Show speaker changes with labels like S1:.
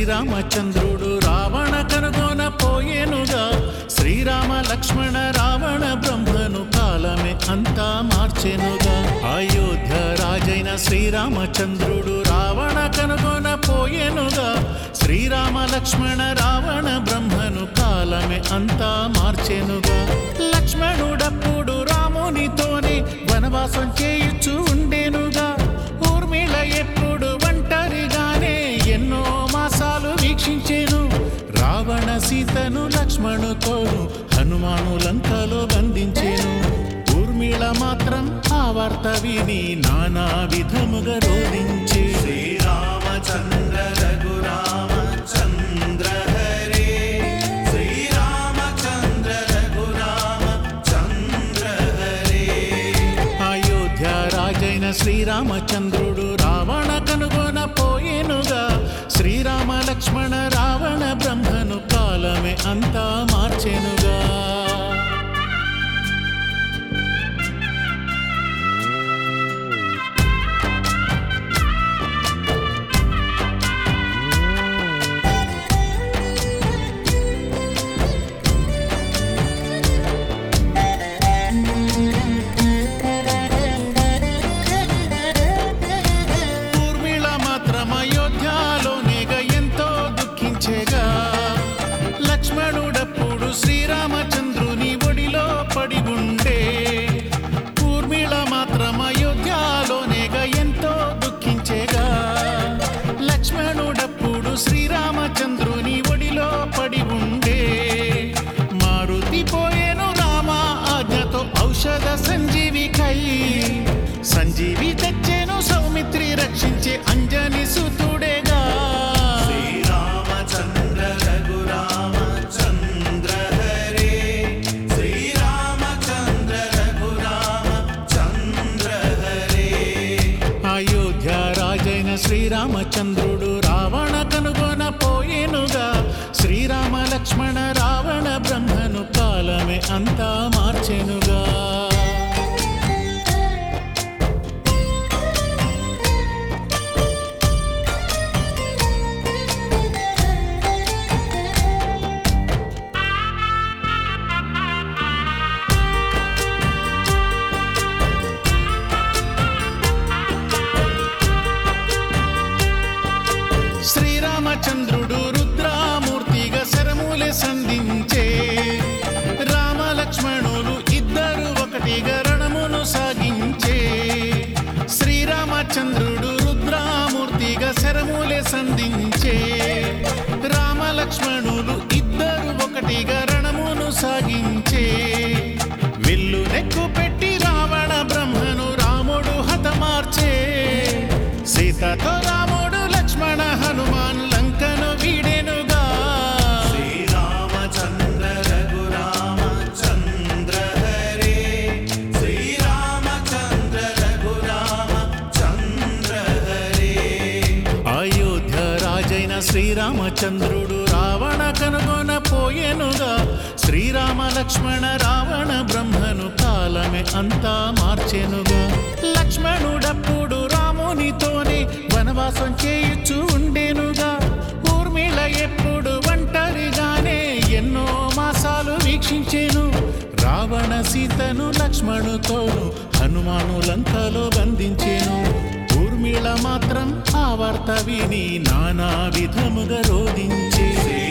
S1: శ్రీరామచంద్రుడు రావణ కనుగొన పోయేనుగా శ్రీరామ లక్ష్మణ రావణ బ్రహ్మను కాలమే అంతా మార్చెనుగా అయోధ్య రాజైన శ్రీరామచంద్రుడు రావణ కనుగొన పోయేనుగా శ్రీరామ లక్ష్మణ రావణ బ్రహ్మను కాలమే అంతా మార్చెనుగా లక్ష్మణుడప్పుడు రామునితోనే వనవాసం చేయుచు ఉండేనుగా ఊర్మిళ ఎప్పుడు ఒంటరిగానే ఎన్నో మాసాలు వీక్షించేను రావణ సీతను లక్ష్మణుతోను హనుమాను లంకలో బంధించేను ఊర్మిళ మాత్రం ఆ వార్త విని నానా విధముగా రోధించే
S2: శ్రీరామచంద్ర రఘురామచంద్ర హరే శ్రీరామచంద్ర రఘురామచంద్ర హరే
S1: అయోధ్య రాజైన శ్రీరామచంద్రుడు రావణ కనుగొన పోయేనుగా శ్రీరామ లక్ష్మణ రావణ బ్రహ్మను కాలమే అంతా మార్చెనుగా ఊర్మిళ మాత్రం అయోధ్యలోనేగా ఎంతో దుఃఖించేగా లక్ష్మణుడప్పుడు శ్రీరామచంద్రుని ఒడిలో పడి ఉండే ఊర్మిళ మాత్రం అయోధ్యలోనేగా ఎంతో దుఃఖించేగా లక్ష్మణుడప్పుడు శ్రీరామచంద్రుని ఒడిలో పడి ఉండే మారుతి పోయేను రామ ఆజ్ఞతో ఔషధ సంజీవికై సంజీవి తెచ్చేను సౌమిత్రి రక్షించే అంజని సుతుడేగా
S2: శ్రీరామచంద్ర రఘురామచంద్ర హరే శ్రీరామచంద్ర రఘురామచంద్ర హరే
S1: అయోధ్య రాజైన శ్రీరామచంద్రుడు రావణ కనుగొన పోయేనుగా శ్రీరామ లక్ష్మణ రావణ బ్రహ్మను కాలమే అంతా మార్చెనుగా శ్రీరామచంద్రుడు రుద్రామూర్తిగా శరములే సంధించే రామ లక్ష్మణులు ఇద్దరు ఒకటిగా రణమును సాగించే శ్రీరామచంద్రుడు రుద్రామూర్తిగా శరములే సంధించే రామ లక్ష్మణులు ఇద్దరు ఒకటిగా రణమును సాగించే విల్లు నెక్కు పెట్టి రావణ బ్రహ్మను రాముడు హతమార్చే సీతతో రాముడు లక్ష్మణ హనుమాన్ లంకను వీడెనుగా
S2: శ్రీరామచంద్ర రఘురామచంద్ర హరే శ్రీరామచంద్ర రఘురామచంద్ర హరే
S1: అయోధ్య రాజైన శ్రీరామచంద్రుడు రావణ కనుగొన పోయేనుగా శ్రీరామ లక్ష్మణ రావణ బ్రహ్మను కాలమే అంతా మార్చెనుగా లక్ష్మణుడప్పుడు రామునితోనే వనవాసం చేయుచు ఉండేనుగా ఊర్మిళ ఎప్పుడు ఒంటరిగానే ఎన్నో మాసాలు వీక్షించేను రావణ సీతను లక్ష్మణుతోను హనుమాను లంకలో బంధించేను ఊర్మిళ మాత్రం ఆ వార్త విని నానా విధముగా రోధించే